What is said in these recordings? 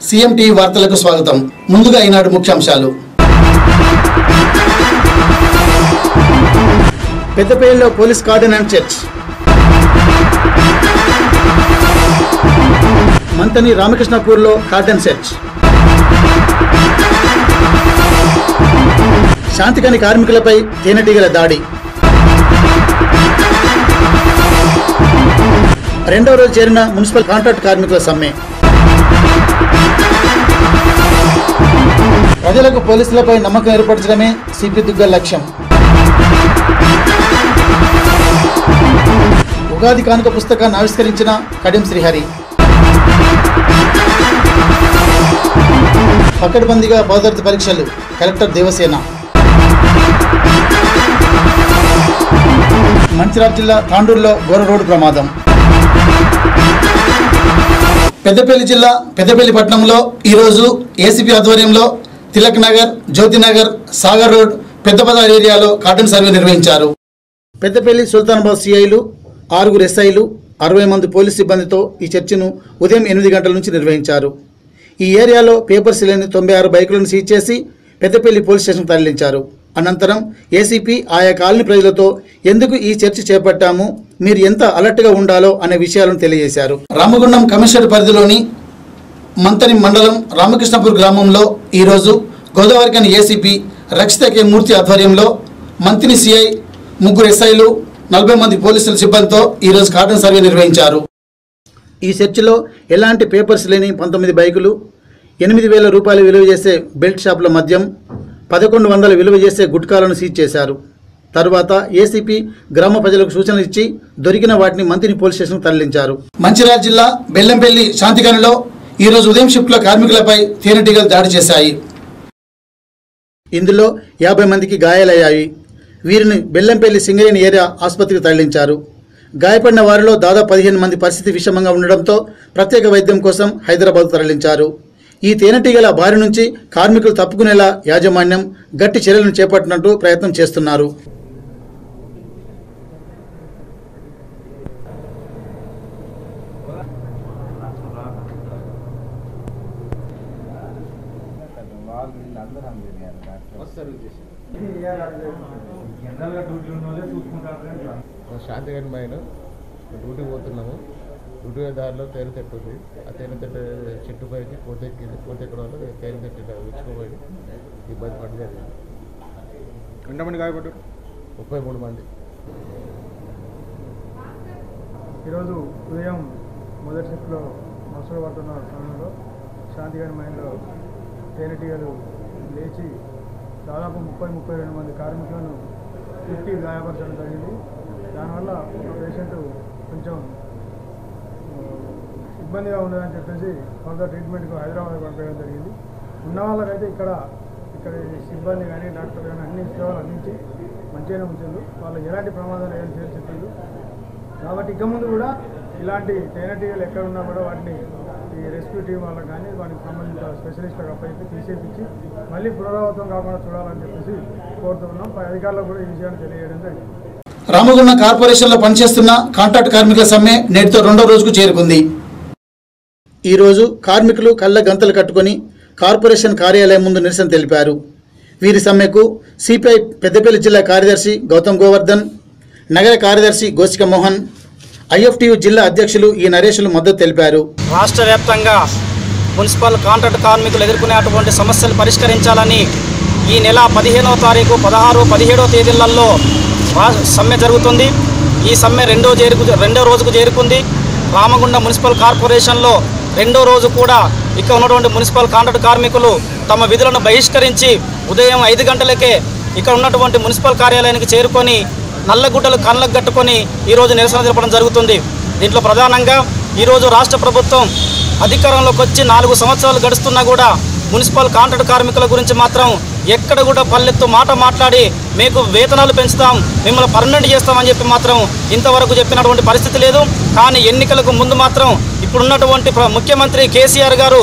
CM TV వార్తలకు స్వాగతం ముందుగా ఈనాడు ముఖ్యాంశాలు పెద్దపల్లిలో police cordon and search Manthani రామకృష్ణపూర్లో కార్డన్ సెర్చ్ శాంతికాని కార్మికులపై తేనెటీగల దాడి రెండో రోజు చేరిన మున్సిపల్ కాంట్రాక్ట్ కార్మికుల సమ్మె ప్రజలకు పోలీసులపై నమ్మకం ఏర్పరచడమే సిపి దుగ్గల్ లక్ష్యం ఉగాది కానుక పుస్తకాన్ని ఆవిష్కరించిన కడిం శ్రీహరి పకడ్బందీగా పదోదర్తి పరీక్షలు కలెక్టర్ దేవసేన మంచిర్యాల జిల్లా తాండూరులో ఘోర రోడ్డు ప్రమాదం పెద్దపల్లి జిల్లా పెద్దపల్లి పట్టణంలో ఈరోజు ఏసీపీ ఆధ్వర్యంలో తిలక్ నగర్ జ్యోతి నగర్ సాగర్ రోడ్ పెద్ద బజార్ ఏరియాలో కార్డన్ సర్వే నిర్వహించారు పెద్దపల్లి సుల్తానాబాద్ సిఐలు ఆరుగురు ఎస్ఐలు అరవై మంది పోలీస్ సిబ్బందితో ఈ చర్చను ఉదయం ఎనిమిది గంటల నుంచి నిర్వహించారు ఈ ఏరియాలో పేపర్స్ లేని తొంభై ఆరు బైకులను సీజ్ చేసి పెద్దపల్లి పోలీస్ స్టేషన్ తరలించారు అనంతరం ఏసీపీ ఆయా కాలనీ ప్రజలతో ఎందుకు ఈ చర్చ చేపట్టాము మీరు ఎంత అలర్ట్గా ఉండాలో అనే విషయాలను తెలియజేశారు రామగుండం కమిషనర్ పరిధిలోని మంతని మండలం రామకృష్ణపూర్ గ్రామంలో ఈరోజు గోదావరికని ఏసీపీ రక్షిత కే మూర్తి ఆధ్వర్యంలో మంత్రి సిఐ ముగ్గురు ఎస్ఐలు నలభై మంది పోలీసుల సిబ్బందితో ఈరోజు కార్డన్ సర్వే నిర్వహించారు ఈ సెర్చ్లో ఎలాంటి పేపర్స్ లేని పంతొమ్మిది బైకులు ఎనిమిది వేల రూపాయలు విలువ చేసే బెల్ట్ షాపుల మద్యం పదకొండు వందల విలువ చేసే గుట్కాలను సీజ్ చేశారు తరువాత ఏసీపీ గ్రామ ప్రజలకు సూచనలు ఇచ్చి దొరికిన వాటిని మంత్రిని పోలీస్ స్టేషన్కు తరలించారు మంచిర్యాల జిల్లా బెల్లంపల్లి శాంతిగనిలో ఈరోజు ఉదయం షిఫ్ట్లో కార్మికులపై తేనెటీగలు దాడి చేశాయి ఇందులో యాభై మందికి గాయాలయ్యాయి వీరిని బెల్లంపల్లి సింగరేణి ఏరియా ఆసుపత్రికి తరలించారు గాయపడిన వారిలో దాదాపు పదిహేను మంది పరిస్థితి విషమంగా ఉండడంతో ప్రత్యేక వైద్యం కోసం హైదరాబాద్ తరలించారు ఈ తేనెటీగల బారి నుంచి కార్మికులు తప్పుకునేలా యాజమాన్యం గట్టి చర్యలను చేపట్టినట్టు ప్రయత్నం చేస్తున్నారు జనరల్గా డ్యూటీ ఉన్న వాళ్ళే చూసుకుంటారు శాంతిగంజ్ మైన్ డ్యూటీ పోతున్నాము డ్యూటీ దారిలో తేనె చెట్టు ఉంది ఆ తేనె చెట్టు చెట్టు పైకి కోత ఎక్కింది కోత ఎక్కడం వల్ల తేనె చెట్టు ఇలా విచ్చుకోపోయి ఇబ్బంది పడి జరిగింది ఎంతమంది గాయపడ్డారు ముప్పై మూడు మంది ఈరోజు ఉదయం మొదటి షిఫ్ట్లో మసూరు పడుతున్న సమయంలో శాంతిగారి మైండ్లో తేనెటీగలు లేచి దాదాపు ముప్పై ముప్పై రెండు మంది కార్మికులను తిట్టి గాయపరచడం జరిగింది దానివల్ల ఒక పేషెంట్ కొంచెం ఆ, ఇబ్బందిగా ఉండదని చెప్పేసి ఫర్దర్ ట్రీట్మెంట్కు హైదరాబాద్ పంపించడం జరిగింది ఉన్న వాళ్ళకైతే ఇక్కడ ఇక్కడ ఈ సిబ్బంది కానీ డాక్టర్ కానీ అన్ని సేవలు అందించి మంచిగానే ఉంచారు వాళ్ళు ఎలాంటి ప్రమాదాలు ఏం చేసి చెప్పిండు కాబట్టి ఇక ముందు కూడా ఇలాంటి తేనెటీగలు ఎక్కడ ఉన్నా కూడా వాటిని ఈ రెస్క్యూ టీం వాళ్ళకి కానీ వాటికి సంబంధించిన స్పెషలిస్ట్లకు అప్పయితే తీసేపించి మళ్ళీ పునరావృతం కాకుండా చూడాలని చెప్పేసి కోరుతున్నాం పై అధికారులకు కూడా ఈ విషయాన్ని తెలియజేయడం జరిగింది రామగుండం కార్పొరేషన్లో పనిచేస్తున్న కాంట్రాక్ట్ కార్మికుల సమ్మె నేటితో రెండో రోజుకు చేరుకుంది ఈరోజు కార్మికులు కళ్ళ గంతలు కట్టుకొని కార్పొరేషన్ కార్యాలయం ముందు నిరసన తెలిపారు వీరి సమ్మెకు సిపిఐ పెద్దపల్లి జిల్లా కార్యదర్శి గౌతమ్ గోవర్ధన్ నగర కార్యదర్శి గోసిక మోహన్ ఐఎఫ్టియు జిల్లా అధ్యక్షులు ఈ నరేషులు మద్దతు తెలిపారు రాష్ట్ర వ్యాప్తంగా మున్సిపల్ కాంట్రాక్ట్ కార్మికులు ఎదుర్కొనేటువంటి సమస్యలు పరిష్కరించాలని ఈ నెల పదిహేనవ తారీఖు పదహారు పదిహేడవ తేదీలలో రా- సమ్మె జరుగుతుంది ఈ సమ్మె రెండో చేరుకు రెండో రోజుకు చేరుకుంది రామగుండం మున్సిపల్ కార్పొరేషన్లో రెండో రోజు కూడా ఇక్కడ ఉన్నటువంటి మున్సిపల్ కాంట్రాక్ట్ కార్మికులు తమ విధులను బహిష్కరించి ఉదయం ఐదు గంటలకే ఇక్కడ ఉన్నటువంటి మున్సిపల్ కార్యాలయానికి చేరుకొని నల్లగుడ్డలు కళ్ళకు కట్టుకొని ఈరోజు నిరసన తెలపడం జరుగుతుంది దీంట్లో ప్రధానంగా ఈరోజు రాష్ట్ర ప్రభుత్వం అధికారంలోకి వచ్చి నాలుగు సంవత్సరాలు గడుస్తున్నా కూడా మున్సిపల్ కాంట్రాక్ట్ కార్మికుల గురించి మాత్రం ఎక్కడ కూడా పల్లెత్తు మాట మాట్లాడి మీకు వేతనాలు పెంచుతాం మిమ్మల్ని పర్మనెంట్ చేస్తామని చెప్పి మాత్రం ఇంతవరకు చెప్పినటువంటి పరిస్థితి లేదు కానీ ఎన్నికలకు ముందు మాత్రం ఇప్పుడున్నటువంటి ప్ర- ముఖ్యమంత్రి కేసీఆర్ గారు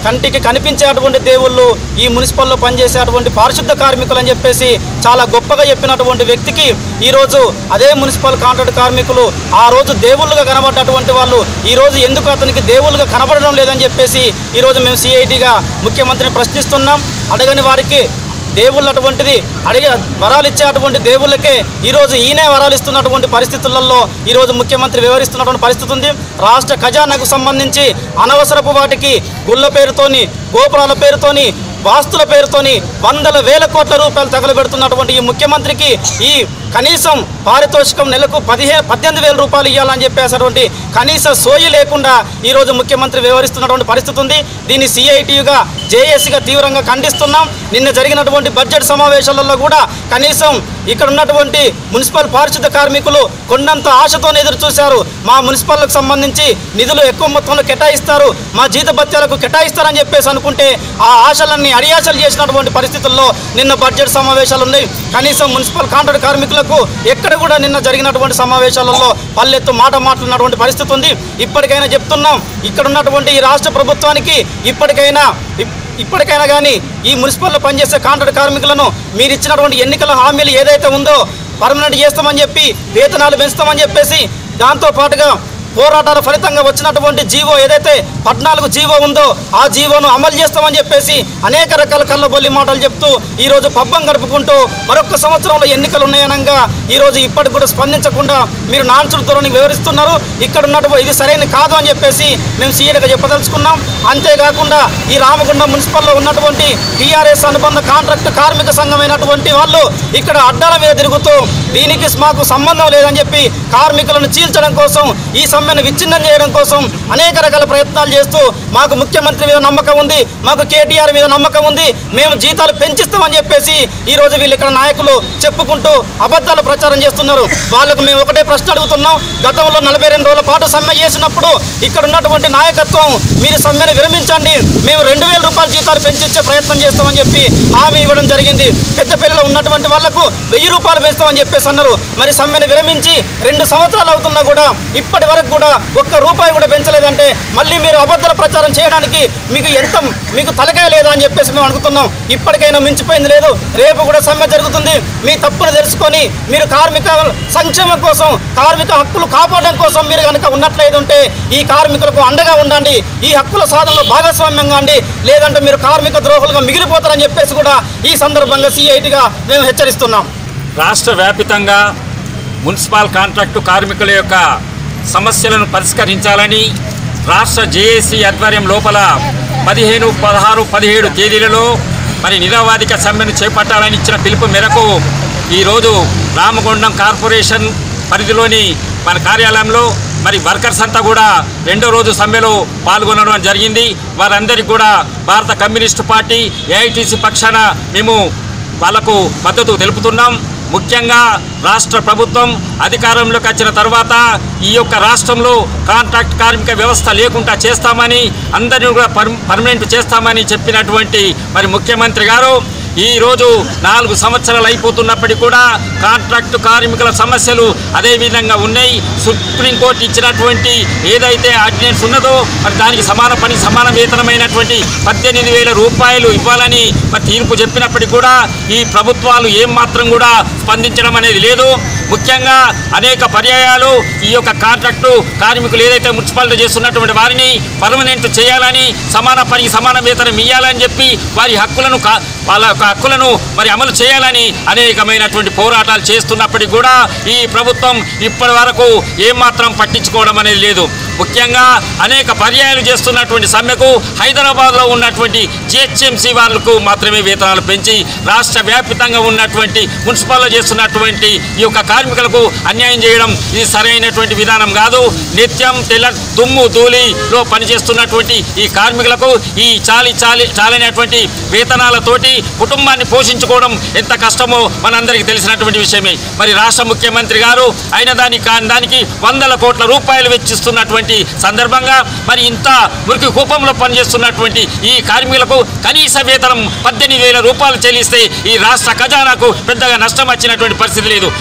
కంటికి కనిపించేటువంటి దేవుళ్ళు ఈ మున్సిపల్లో పనిచేసేటువంటి పారిశుద్ధ కార్మికులు అని చెప్పేసి చాలా గొప్పగా చెప్పినటువంటి వ్యక్తికి ఈరోజు అదే మున్సిపల్ కాంట్రాక్ట్ కార్మికులు ఆ రోజు దేవుళ్ళుగా కనబడ్డటువంటి వాళ్ళు ఈ రోజు ఎందుకు అతనికి దేవుళ్ళుగా కనబడడం లేదని చెప్పేసి ఈరోజు మేము సిఐటిగా ముఖ్యమంత్రిని ప్రశ్నిస్తున్నాం అడగని వారికి దేవుళ్ళు అటువంటిది అడిగే వరాలు ఇచ్చేటువంటి దేవుళ్ళకే ఈరోజు ఈయనే వరాలు ఇస్తున్నటువంటి పరిస్థితులలో ఈరోజు ముఖ్యమంత్రి వివరిస్తున్నటువంటి పరిస్థితి ఉంది రాష్ట్ర ఖజానాకు సంబంధించి అనవసరపు వాటికి గుళ్ళ పేరుతోని గోపురాల పేరుతోని వాస్తుల పేరుతోని వందల వేల కోట్ల రూపాయలు తగలబెడుతున్నటువంటి ఈ ముఖ్యమంత్రికి ఈ కనీసం పారితోషికం నెలకు పదిహేను పద్దెనిమిది వేల రూపాయలు ఇవ్వాలని చెప్పేసినటువంటి కనీస సోయి లేకుండా ఈరోజు ముఖ్యమంత్రి వ్యవహరిస్తున్నటువంటి పరిస్థితి ఉంది దీన్ని సిఐటియుగా జేఏసీగా తీవ్రంగా ఖండిస్తున్నాం నిన్న జరిగినటువంటి బడ్జెట్ సమావేశాలలో కూడా కనీసం ఇక్కడ ఉన్నటువంటి మున్సిపల్ పారిశుద్ధ కార్మికులు కొండంత ఆశతో ఎదురు చూశారు మా మున్సిపల్కి సంబంధించి నిధులు ఎక్కువ మొత్తంలో కేటాయిస్తారు మా జీతభత్యాలకు కేటాయిస్తారని చెప్పేసి అనుకుంటే ఆ ఆశలన్నీ అడియాశలు చేసినటువంటి పరిస్థితుల్లో నిన్న బడ్జెట్ సమావేశాలు ఉన్నాయి కనీసం మున్సిపల్ కాంట్రాక్ట్ కార్మికులకు ఎక్కడ కూడా నిన్న జరిగినటువంటి సమావేశాలలో పల్లెత్తు మాట మాట్లాడినటువంటి పరిస్థితి ఉంది ఇప్పటికైనా చెప్తున్నాం ఇక్కడ ఉన్నటువంటి ఈ రాష్ట్ర ప్రభుత్వానికి ఇప్పటికైనా ఇప్- ఇప్పటికైనా కానీ ఈ మున్సిపల్లో పనిచేసే కాంట్రాక్ట్ కార్మికులను మీరు ఇచ్చినటువంటి ఎన్నికల హామీలు ఏదైతే ఉందో పర్మనెంట్ చేస్తామని చెప్పి వేతనాలు పెంచుతామని చెప్పేసి దాంతో పాటుగా పోరాటాల ఫలితంగా వచ్చినటువంటి జీవో ఏదైతే పద్నాలుగు జీవో ఉందో ఆ జీవోను అమలు చేస్తామని చెప్పేసి అనేక రకాల కళ్ళబొల్లి మాటలు చెప్తూ ఈ రోజు పబ్బం గడుపుకుంటూ మరొక సంవత్సరంలో ఎన్నికలు ఉన్నాయనగా ఈ రోజు ఇప్పటికి కూడా స్పందించకుండా మీరు నాన్సుడు ధోరణి వివరిస్తున్నారు ఇక్కడ ఉన్నటువంటి ఇది సరైన కాదు అని చెప్పేసి మేము సీఎల్గా చెప్పదలుచుకున్నాం అంతేకాకుండా ఈ రామగుండం మున్సిపల్లో ఉన్నటువంటి టీఆర్ఎస్ అనుబంధ కాంట్రాక్ట్ కార్మిక సంఘమైనటువంటి వాళ్ళు ఇక్కడ అడ్డాల మీద తిరుగుతూ దీనికి మాకు సంబంధం లేదని చెప్పి కార్మికులను చీల్చడం కోసం ఈ సమ్మెను విచ్ఛిన్నం చేయడం కోసం అనేక రకాల ప్రయత్నాలు చేస్తూ మాకు ముఖ్యమంత్రి మీద నమ్మకం ఉంది మాకు కేటీఆర్ మీద నమ్మకం ఉంది మేము జీతాలు పెంచిస్తామని చెప్పేసి ఈ రోజు వీళ్ళు ఇక్కడ నాయకులు చెప్పుకుంటూ అబద్ధాలు ప్రచారం చేస్తున్నారు వాళ్ళకు మేము ఒకటే ప్రశ్న అడుగుతున్నాం గతంలో నలభై రెండు రోజుల పాటు సమ్మె చేసినప్పుడు ఇక్కడ ఉన్నటువంటి నాయకత్వం మీరు సమ్మెను విరమించండి మేము రెండు వేల రూపాయల జీతాలు పెంచిచ్చే ప్రయత్నం చేస్తామని చెప్పి హామీ ఇవ్వడం జరిగింది పెద్దపల్లిలో ఉన్నటువంటి వాళ్లకు వెయ్యి రూపాయలు పెంచుతామని చెప్పేసి అన్నారు మరి సమ్మెను విరమించి రెండు సంవత్సరాలు అవుతున్నా కూడా ఇప్పటి వరకు కూడా ఒక్క రూపాయి కూడా పెంచలేదంటే మళ్ళీ మీరు అబద్ధాల ప్రచారం చేయడానికి మీకు ఎంత మీకు తలకాయ లేదా అని చెప్పేసి మేము అడుగుతున్నాం ఇప్పటికైనా మించిపోయింది లేదు రేపు కూడా సమ్మె జరుగుతుంది మీ తప్పును తెలుసుకొని మీరు కార్మిక సంక్షేమం కోసం కార్మిక హక్కులు కాపాడడం కోసం మీరు కనుక ఉన్నట్లయితే ఉంటే ఈ కార్మికులకు అండగా ఉండండి ఈ హక్కుల సాధనలో భాగస్వామ్యంగా అండి లేదంటే మీరు కార్మిక ద్రోహులుగా మిగిలిపోతారని చెప్పేసి కూడా ఈ సందర్భంగా సిఐటిగా మేము హెచ్చరిస్తున్నాం రాష్ట్ర వ్యాపితంగా మున్సిపల్ కాంట్రాక్టు కార్మికుల యొక్క సమస్యలను పరిష్కరించాలని రాష్ట్ర జేఏసీ ఆధ్వర్యం లోపల పదిహేను పదహారు పదిహేడు తేదీలలో మరి నిరవాధిక సమ్మెను చేపట్టాలని ఇచ్చిన పిలుపు మేరకు ఈరోజు రామగుండం కార్పొరేషన్ పరిధిలోని మన కార్యాలయంలో మరి వర్కర్స్ అంతా కూడా రెండో రోజు సమ్మెలో పాల్గొనడం జరిగింది వారందరికీ కూడా భారత కమ్యూనిస్టు పార్టీ ఏఐటీసీ పక్షాన మేము వాళ్లకు మద్దతు తెలుపుతున్నాం ముఖ్యంగా రాష్ట్ర ప్రభుత్వం అధికారంలోకి వచ్చిన తర్వాత ఈ యొక్క రాష్ట్రంలో కాంట్రాక్ట్ కార్మిక వ్యవస్థ లేకుండా చేస్తామని అందరినీ కూడా పర్ పర్మనెంట్ చేస్తామని చెప్పినటువంటి మరి ముఖ్యమంత్రి గారు ఈరోజు నాలుగు సంవత్సరాలు అయిపోతున్నప్పటికీ కూడా కాంట్రాక్టు కార్మికుల సమస్యలు అదే విధంగా ఉన్నాయి సుప్రీంకోర్టు ఇచ్చినటువంటి ఏదైతే ఆర్డినెన్స్ ఉన్నదో మరి దానికి సమాన పని సమాన వేతనమైనటువంటి పద్దెనిమిది వేల రూపాయలు ఇవ్వాలని మరి తీర్పు చెప్పినప్పటికీ కూడా ఈ ప్రభుత్వాలు ఏం మాత్రం కూడా స్పందించడం అనేది లేదు ముఖ్యంగా అనేక పర్యాయాలు ఈ యొక్క కాంట్రాక్టు కార్మికులు ఏదైతే మున్సిపాలిటీ చేస్తున్నటువంటి వారిని పర్మనెంట్ చేయాలని సమాన పనికి సమాన వేతనం ఇవ్వాలని చెప్పి వారి హక్కులను కా- వాళ్ళ యొక్క హక్కులను మరి అమలు చేయాలని అనేకమైనటువంటి పోరాటాలు చేస్తున్నప్పటికీ కూడా ఈ ప్రభుత్వం ఇప్పటి వరకు ఏమాత్రం పట్టించుకోవడం అనేది లేదు ముఖ్యంగా అనేక పర్యాయాలు చేస్తున్నటువంటి సమ్మెకు హైదరాబాద్లో ఉన్నటువంటి జిహెచ్ఎంసీ వాళ్ళకు మాత్రమే వేతనాలు పెంచి రాష్ట్ర వ్యాప్తంగా ఉన్నటువంటి మున్సిపాల్లో చేస్తున్నటువంటి ఈ యొక్క కార్మికులకు అన్యాయం చేయడం ఇది సరైనటువంటి విధానం కాదు నిత్యం తెల్ల దుమ్ము ధూళిలో పనిచేస్తున్నటువంటి ఈ కార్మికులకు ఈ చాలి చాలి చాలైనటువంటి వేతనాలతోటి కుటుంబాన్ని పోషించుకోవడం ఎంత కష్టమో మనందరికీ తెలిసినటువంటి విషయమే మరి రాష్ట్ర ముఖ్యమంత్రి గారు అయిన దానికి కాని దానికి వందల కోట్ల రూపాయలు వెచ్చిస్తున్నటువంటి సందర్భంగా మరి ఇంత మురికి కూపంలో పనిచేస్తున్నటువంటి ఈ కార్మికులకు కనీస వేతనం పద్దెనిమిది వేల రూపాయలు చెల్లిస్తే ఈ రాష్ట్ర ఖజానాకు పెద్దగా నష్టం వచ్చినటువంటి పరిస్థితి లేదు ముఖ్యంగా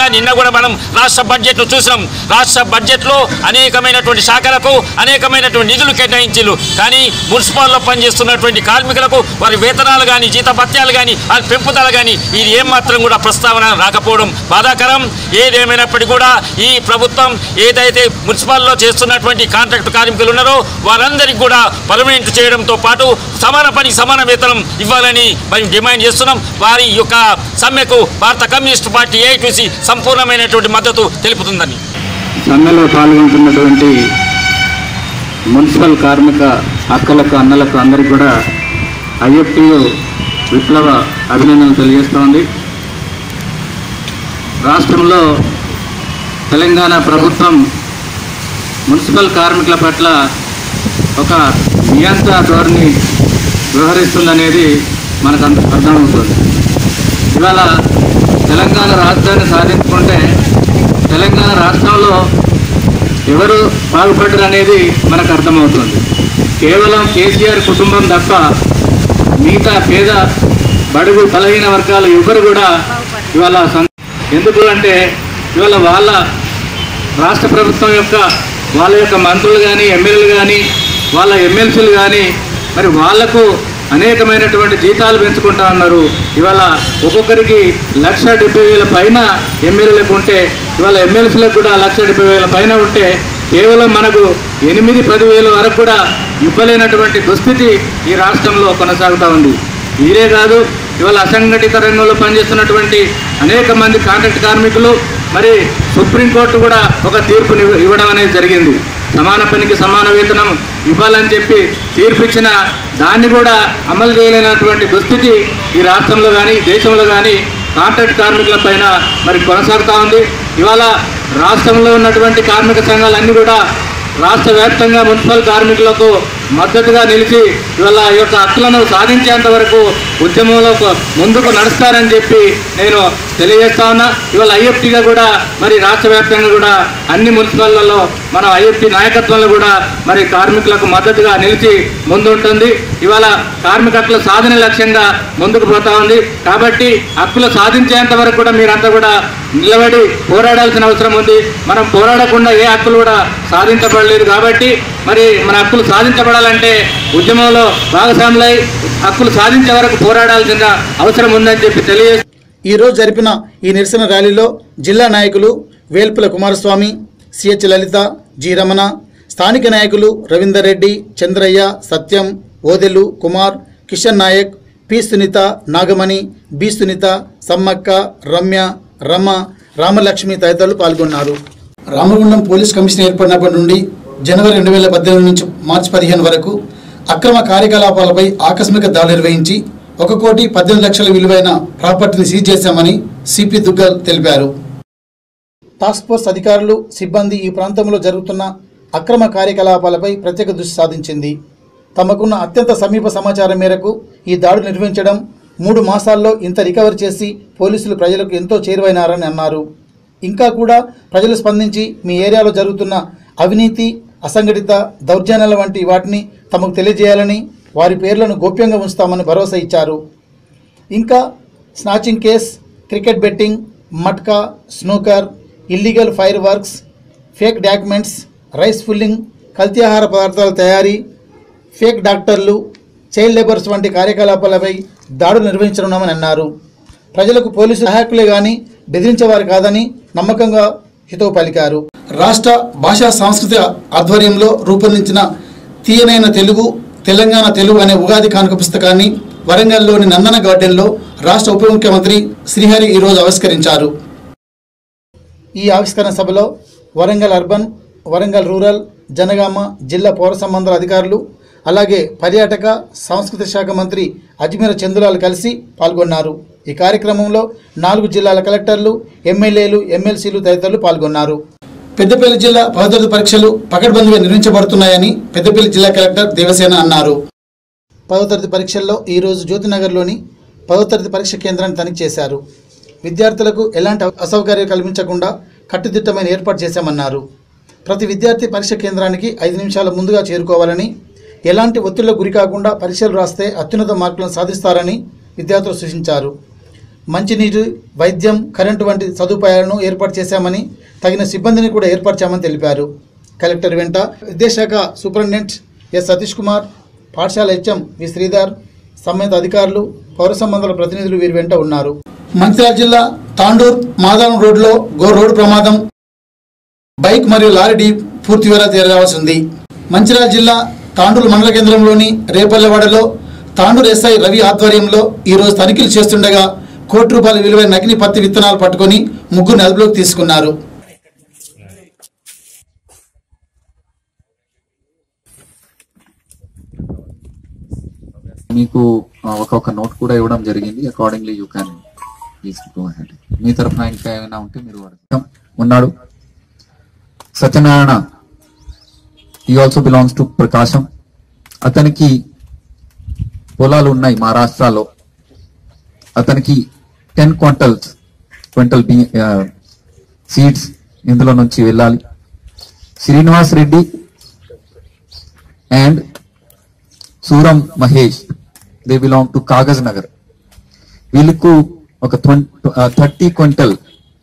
అదేవిధంగా నిన్న కూడా మనం రాష్ట్ర బడ్జెట్ను చూసినాం రాష్ట్ర బడ్జెట్లో అనేకమైనటువంటి శాఖలకు అనేకమైనటువంటి నిధులు కేటాయించారు కానీ మున్సిపాల్లో పనిచేస్తున్నటువంటి కార్మికులకు వారి వేతనాలు కానీ జీతభత్యాలు కానీ వారి పెంపుదల కానీ ఇది ఏమాత్రం కూడా ప్రస్తావన రాకపోవడం బాధాకరం ఏదేమైనప్పటికీ కూడా ఈ ప్రభుత్వం ఏదైతే మున్సిపాల్లో చేస్తున్నటువంటి కాంట్రాక్ట్ కార్మికులు ఉన్నారో వారందరికీ కూడా పర్మనెంట్ చేయడంతో పాటు సమాన పనికి సమాన వేతనం ఇవ్వాలని మేము డిమాండ్ చేస్తున్నాం వారి యొక్క సమ్మెకు భారత కమ్యూనిస్ట్ పార్టీ ఏఐటీసీ సంపూర్ణమైనటువంటి మద్దతు తెలుపుతుందని సమ్మెలో పాల్గొంటున్నటువంటి మున్సిపల్ కార్మిక అక్కలకు అన్నలకు అందరికీ కూడా ఐఎఫ్టియు విప్లవ అభినందనలు తెలియజేస్తోంది రాష్ట్రంలో తెలంగాణ ప్రభుత్వం మున్సిపల్ కార్మికుల పట్ల ఒక నియంత్రణ ధోరణి వ్యవహరిస్తుందనేది మనకు అంత అర్థమవుతుంది ఇవాళ తెలంగాణ రాష్ట్రాన్ని సాధించుకుంటే తెలంగాణ రాష్ట్రంలో ఎవరు బాగుపడ్డరు అనేది మనకు అర్థమవుతుంది కేవలం కేసీఆర్ కుటుంబం తప్ప మిగతా పేద బడుగు బలహీన వర్గాలు ఎవరు కూడా ఇవాళ సం- ఎందుకు అంటే ఇవాళ వాళ్ళ రాష్ట్ర ప్రభుత్వం యొక్క వాళ్ళ యొక్క మంత్రులు కానీ ఎమ్మెల్యేలు కానీ వాళ్ళ ఎమ్మెల్సీలు కానీ మరి వాళ్లకు అనేకమైనటువంటి జీతాలు పెంచుకుంటా ఉన్నారు ఇవాళ ఒక్కొక్కరికి లక్ష డెబ్బై వేల పైన ఎమ్మెల్యేలకు ఉంటే ఇవాళ ఎమ్మెల్సీలకు కూడా లక్ష డెబ్బై వేల పైన ఉంటే కేవలం మనకు ఎనిమిది పదివేల వరకు కూడా ఇవ్వలేనటువంటి దుస్థితి ఈ రాష్ట్రంలో కొనసాగుతూ ఉంది ఇదే కాదు ఇవాళ అసంఘటిత రంగంలో పనిచేస్తున్నటువంటి అనేక మంది కాంట్రాక్ట్ కార్మికులు మరి సుప్రీంకోర్టు కూడా ఒక తీర్పుని ఇవ్వడం అనేది జరిగింది సమాన పనికి సమాన వేతనం ఇవ్వాలని చెప్పి తీర్పు ఇచ్చిన దాన్ని కూడా అమలు చేయలేనటువంటి దుస్థితి ఈ రాష్ట్రంలో కానీ దేశంలో కానీ కాంట్రాక్ట్ కార్మికుల పైన మరి కొనసాగుతూ ఉంది ఇవాళ రాష్ట్రంలో ఉన్నటువంటి కార్మిక సంఘాలన్నీ కూడా రాష్ట్ర వ్యాప్తంగా మున్సిపల్ కార్మికులకు మద్దతుగా నిలిచి ఇవాళ ఈ యొక్క హక్కులను సాధించేంత వరకు ఉద్యమంలో కొ- ముందుకు నడుస్తారని చెప్పి నేను తెలియజేస్తా ఉన్నా ఇవాళ ఐఎఫ్టీగా కూడా మరి రాష్ట్ర వ్యాప్తంగా కూడా అన్ని మున్సిపాల్లో మన ఐఎఫ్టీ నాయకత్వంలో కూడా మరి కార్మికులకు మద్దతుగా నిలిచి ముందుంటుంది ఇవాళ కార్మిక హక్కుల సాధన లక్ష్యంగా ముందుకు పోతా ఉంది కాబట్టి హక్కులు సాధించేంత వరకు కూడా మీరంతా కూడా నిలబడి పోరాడాల్సిన అవసరం ఉంది మనం పోరాడకుండా ఏ హక్కులు కూడా సాధించబడలేదు కాబట్టి మరి మన హక్కులు సాధించబడాలంటే ఉద్యమంలో భాగస్వాములై హక్కులు సాధించే వరకు పోరాడాల్సిన అవసరం ఉందని చెప్పి తెలియజేస్తూ ఈ రోజు జరిపిన ఈ నిరసన ర్యాలీలో జిల్లా నాయకులు వేల్పుల కుమారస్వామి సిహెచ్ లలిత జి రమణ స్థానిక నాయకులు రవీందర్ రెడ్డి చంద్రయ్య సత్యం ఓదెలు కుమార్ కిషన్ నాయక్ పి సునీత నాగమణి బి సునీత సమ్మక్క రమ్య రమ రామలక్ష్మి తదితరులు పాల్గొన్నారు రామగుండం పోలీస్ కమిషన్ ఏర్పడినప్పటి నుండి జనవరి రెండు వేల పద్దెనిమిది నుంచి మార్చి పదిహేను వరకు అక్రమ కార్యకలాపాలపై ఆకస్మిక దాడులు నిర్వహించి ఒక కోటి పద్దెనిమిది లక్షల విలువైన ప్రాపర్టీని సీజ్ చేశామని సిపి దుగ్గల్ తెలిపారు టాస్క్ ఫోర్స్ అధికారులు సిబ్బంది ఈ ప్రాంతంలో జరుగుతున్న అక్రమ కార్యకలాపాలపై ప్రత్యేక దృష్టి సాధించింది తమకున్న అత్యంత సమీప సమాచారం మేరకు ఈ దాడులు నిర్వహించడం మూడు మాసాల్లో ఇంత రికవర్ చేసి పోలీసులు ప్రజలకు ఎంతో చేరువైనారని అన్నారు ఇంకా కూడా ప్రజలు స్పందించి మీ ఏరియాలో జరుగుతున్న అవినీతి అసంఘటిత దౌర్జన్యాల వంటి వాటిని తమకు తెలియజేయాలని వారి పేర్లను గోప్యంగా ఉంచుతామని భరోసా ఇచ్చారు ఇంకా స్నాచింగ్ కేస్ క్రికెట్ బెట్టింగ్ మట్కా snooker illegal fireworks fake documents rice pulling కల్తీ ఆహార పదార్థాల తయారీ ఫేక్ డాక్టర్లు చైల్డ్ లేబర్స్ వంటి కార్యకలాపాలపై దాడులు నిర్వహించనున్నామని అన్నారు ప్రజలకు పోలీసు సహాయకులే కానీ బెదిరించేవారు కాదని నమ్మకంగా హితవు పలికారు రాష్ట్ర భాషా సాంస్కృతిక ఆధ్వర్యంలో రూపొందించిన తీయనైన తెలుగు తెలంగాణ తెలుగు అనే ఉగాది కానుక పుస్తకాన్ని వరంగల్లోని నందన గార్డెన్లో రాష్ట్ర ఉప ముఖ్యమంత్రి శ్రీహరి ఈరోజు ఆవిష్కరించారు ఈ ఆవిష్కరణ సభలో వరంగల్ అర్బన్ వరంగల్ రూరల్ జనగామ జిల్లా పౌర సంబంధాల అధికారులు అలాగే పర్యాటక సాంస్కృతిక శాఖ మంత్రి అజ్మీర్ చందులాల్ కలిసి పాల్గొన్నారు ఈ కార్యక్రమంలో నాలుగు జిల్లాల కలెక్టర్లు ఎమ్మెల్యేలు ఎమ్మెల్సీలు తదితరులు పాల్గొన్నారు పెద్దపల్లి జిల్లా పదోతరగతి పరీక్షలు పకడ్బందీగా నిర్వహించబడుతున్నాయని పెద్దపల్లి జిల్లా కలెక్టర్ దేవసేన అన్నారు పదో తరగతి పరీక్షల్లో ఈరోజు జ్యోతినగర్లోని పదో తరగతి పరీక్ష కేంద్రాన్ని తనిఖీ చేశారు విద్యార్థులకు ఎలాంటి అసౌకర్యం కల్పించకుండా కట్టుదిట్టమైన ఏర్పాటు చేశామన్నారు ప్రతి విద్యార్థి పరీక్ష కేంద్రానికి ఐదు నిమిషాల ముందుగా చేరుకోవాలని ఎలాంటి ఒత్తిళ్లకు గురి కాకుండా పరీక్షలు రాస్తే అత్యున్నత మార్కులను సాధిస్తారని విద్యార్థులు సూచించారు మంచినీరు వైద్యం కరెంటు వంటి సదుపాయాలను ఏర్పాటు చేశామని తగిన సిబ్బందిని కూడా ఏర్పరిచామని తెలిపారు కలెక్టర్ వెంట విద్యాశాఖ సూపరింటెండెంట్ ఎస్ సతీష్ కుమార్ పాఠశాల హెచ్ఎం వి శ్రీధర్ సంబంధిత అధికారులు పౌర సంబంధాల ప్రతినిధులు వీరి వెంట ఉన్నారు మంచిర్యాల జిల్లా తాండూర్ మాదారం రోడ్లో గో రోడ్డు ప్రమాదం బైక్ మరియు లారీ డీ పూర్తి వివరాలు తెలియవలసి ఉంది మంచిర్యాల జిల్లా తాండూరు మండల కేంద్రంలోని రేపల్లెవాడలో తాండూరు ఎస్ఐ రవి ఆధ్వర్యంలో ఈరోజు తనిఖీలు చేస్తుండగా కోటి రూపాయల విలువైన నకిలీ పత్తి విత్తనాలు పట్టుకొని ముగ్గురిని అదుపులోకి తీసుకున్నారు మీకు ఆ, ఒక్కొక్క నోట్ కూడా ఇవ్వడం జరిగింది accordingly you can please go ahead మీ తరఫున ఇంకా ఏమైనా ఉంటే మీరు వాడతాం ఉన్నాడు సత్యనారాయణ ఈ ఆల్సో బిలాంగ్స్ టు ప్రకాశం అతనికి పొలాలు ఉన్నాయి మహారాష్ట్రలో అతనికి ten quintals quintal B seeds ఇందులో నుంచి వెళ్ళాలి Srinivas Reddy and Suram Mahesh they belong to Kagaz Nagar వీళ్ళకు ఒక థర్టీ క్వింటల్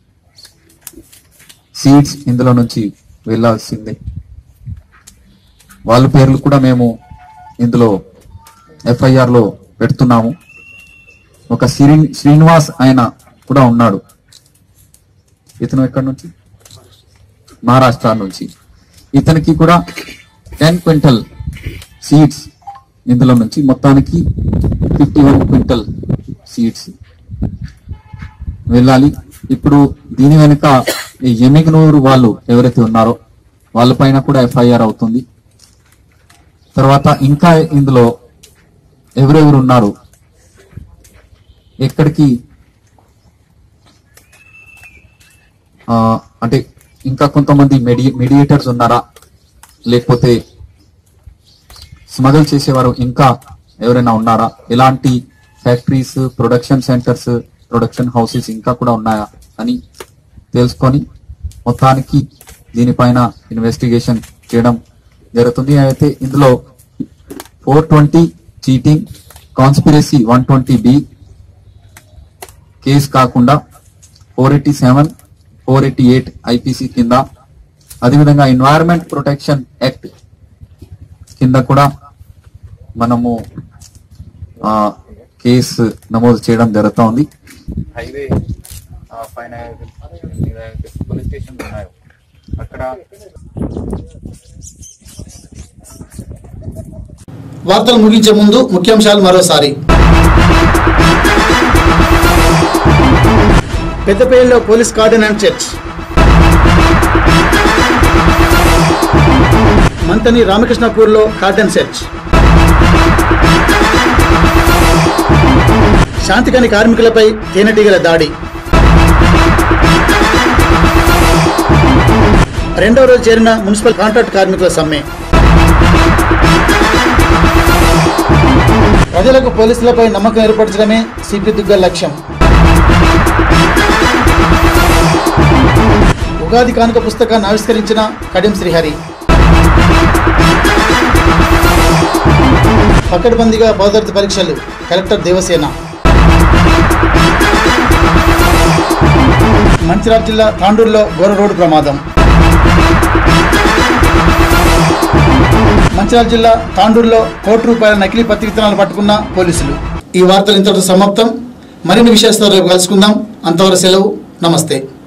సీడ్స్ ఇందులో నుంచి వెళ్ళాల్సిందే వాళ్ళ పేర్లు కూడా మేము ఇందులో ఎఫ్ఐఆర్ లో పెడుతున్నాము ఒక శ్రీ శ్రీనివాస్ ఆయన కూడా ఉన్నాడు ఇతను ఎక్కడి నుంచి మహారాష్ట్ర నుంచి ఇతనికి కూడా టెన్ క్వింటల్ సీడ్స్ ఇందులో నుంచి మొత్తానికి ఫిఫ్టీ వన్ క్వింటల్ సీడ్స్ వెళ్ళాలి ఇప్పుడు దీని వెనుక ఈ ఎమిగనూరు వాళ్ళు ఎవరైతే ఉన్నారో వాళ్ళపైన కూడా ఎఫ్ఐఆర్ అవుతుంది తర్వాత ఇంకా ఇందులో ఎవరెవరు ఉన్నారు ఎక్కడికి ఆ, అంటే ఇంకా కొంతమంది మెడి మెడియేటర్స్ ఉన్నారా లేకపోతే స్మగల్ చేసేవారు ఇంకా ఎవరైనా ఉన్నారా ఎలాంటి factories production centres production houses ఇంకా కూడా ఉన్నాయా అని తెలుసుకొని మొత్తానికి దీనిపైన ఇన్వెస్టిగేషన్ చేయడం జరుగుతుంది అయితే ఇందులో four twenty cheating conspiracy one twenty B case కాకుండా four eighty seven four eighty eight IPC కింద అదేవిధంగా ఎన్వైరన్మెంట్ ప్రొటెక్షన్ యాక్ట్ కింద కూడా మనము ఆ, కేసు నమోదు చేయడం జరుగుతూ ఉంది హైవే పైన పోలీస్ స్టేషన్ ఉన్నాయో అక్కడ వార్తలు ముగించే ముందు ముఖ్యాంశాలు మరోసారి పెద్దపల్లిలో police cordon and search Manthani రామకృష్ణపూర్లో కార్డన్ సెర్చ్ శాంతికాని కార్మికులపై తేనెటీగల దాడి రెండవ రోజు చేరిన మున్సిపల్ కాంట్రాక్ట్ కార్మికుల సమ్మె ప్రజలకు పోలీసులపై నమ్మకం ఏర్పరచడమే సిపి దుగ్గల్ లక్ష్యం ఉగాది కానుక పుస్తకాన్ని ఆవిష్కరించిన కడియం శ్రీహరి పకడ్బందీగా పదోదర్తి పరీక్షలు కలెక్టర్ దేవసేన మంచిర్యాల జిల్లా తాండూరులో ఘోర రోడ్డు ప్రమాదం మంచిర్యాల జిల్లా తాండూరులో కోటి రూపాయల నకిలీ పత్తి విత్తనాలు పట్టుకున్న పోలీసులు ఈ వార్తలు ఇంతటితో సమాప్తం మరిన్ని విశేషాలు రేపు కలుసుకుందాం అంతవరకు సెలవు నమస్తే